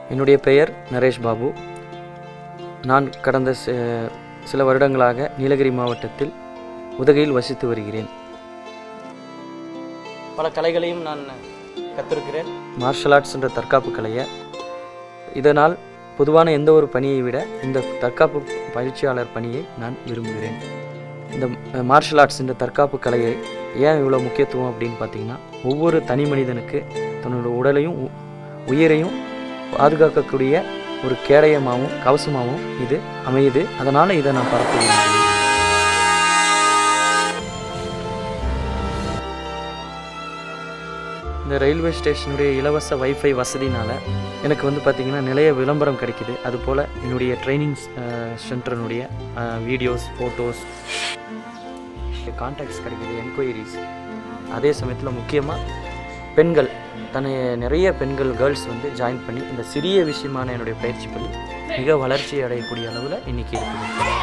என்னுடைய பெயர் நரேஷ் பாபு நான் கடந்த சி- சில வருடங்களாக நீலகிரி மாவட்டத்தில் உதகையில் வசித்து வருகிறேன் பல கலைகளையும் நான் கற்றிருக்கிறேன் மார்ஷல் ஆர்ட்ஸ் என்ற தற்காப்பு கலையை இதனால் பொதுவான எந்த ஒரு பணியை விட இந்த தற்காப்பு பயிற்சியாளர் பணியை நான் விரும்புகிறேன் இந்த மார்ஷல் ஆர்ட்ஸ் இந்த தற்காப்பு கலையை ஏன் இவ்வளோ முக்கியத்துவம் அப்படின்னு பார்த்தீங்கன்னா ஒவ்வொரு தனி மனிதனுக்கு தன்னோட உடலையும் உ- உயிரையும் பாதுகாக்கக்கூடிய ஒரு கேடயமாகவும் கவசமாகவும் இது அமையுது அதனால் இதை நான் பரப்ப விரும்புகிறேன் இந்த ரயில்வே ஸ்டேஷனுடைய இலவச வைஃபை வசதினால எனக்கு வந்து பார்த்திங்கன்னா நிறைய விளம்பரம் கிடைக்குது அதுபோல் என்னுடைய ட்ரைனிங் சென்டரினுடைய வீடியோஸ் ஃபோட்டோஸ் கான்டாக்ட்ஸ் கிடைக்குது என்கொயரிஸ் அதே சமயத்தில் முக்கியமாக பெண்கள் தன்னை நிறைய பெண்கள் கேர்ள்ஸ் வந்து ஜாயின் பண்ணி இந்த சிறிய விஷயமான என்னுடைய பயிற்சி பள்ளி மிக வளர்ச்சி அடையக்கூடிய அளவில் இன்றைக்கி இருக்குது